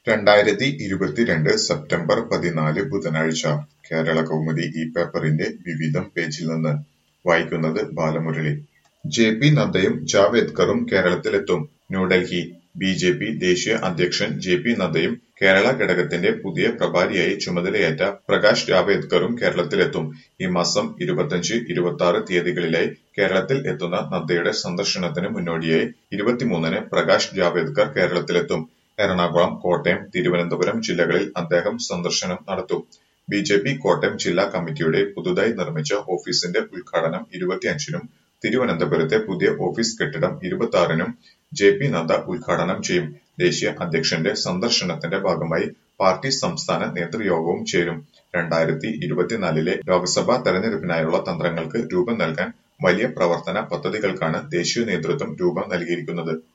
രണ്ടായിരത്തി ഇരുപത്തിരണ്ട് സെപ്റ്റംബർ പതിനാല് ബുധനാഴ്ച കേരളകൗമുദി ഈ പേപ്പറിന്റെ വിവിധം പേജിൽ നിന്ന് വായിക്കുന്നത് ബാലമുരളി. ജെ പി നദ്ദയും ജാവേദ്കറും കേരളത്തിലെത്തും ന്യൂഡൽഹി ബി ജെ പി ദേശീയ അധ്യക്ഷൻ ജെ പി നദ്ദയും കേരള ഘടകത്തിന്റെ പുതിയ പ്രഭാരിയായി ചുമതലയേറ്റ പ്രകാശ് ജാവേദ്കറും കേരളത്തിലെത്തും. ഈ മാസം ഇരുപത്തഞ്ച്, ഇരുപത്താറ് തീയതികളിലായി കേരളത്തിൽ എത്തുന്ന നദ്ദയുടെ സന്ദർശനത്തിന് മുന്നോടിയായി ഇരുപത്തിമൂന്നിന് പ്രകാശ് ജാവേദ്കർ കേരളത്തിലെത്തും. എറണാകുളം, കോട്ടയം, തിരുവനന്തപുരം ജില്ലകളിൽ അദ്ദേഹം സന്ദർശനം നടത്തും. ബി ജെ പി കോട്ടയം ജില്ലാ കമ്മിറ്റിയുടെ പുതുതായി നിർമ്മിച്ച ഓഫീസിന്റെ ഉദ്ഘാടനം ഇരുപത്തിയഞ്ചിനും തിരുവനന്തപുരത്തെ പുതിയ ഓഫീസ് കെട്ടിടം ഇരുപത്തിയാറിനും ജെ പി നദ്ദ ഉദ്ഘാടനം ചെയ്യും. ദേശീയ അധ്യക്ഷന്റെ സന്ദർശനത്തിന്റെ ഭാഗമായി പാർട്ടി സംസ്ഥാന നേതൃയോഗവും ചേരും. രണ്ടായിരത്തി ഇരുപത്തിനാലിലെ ലോക്സഭാ തെരഞ്ഞെടുപ്പിനായുള്ള തന്ത്രങ്ങൾക്ക് രൂപം നൽകാൻ വലിയ പ്രവർത്തന പദ്ധതികൾക്കാണ് ദേശീയ നേതൃത്വം രൂപം നൽകിയിരിക്കുന്നത്.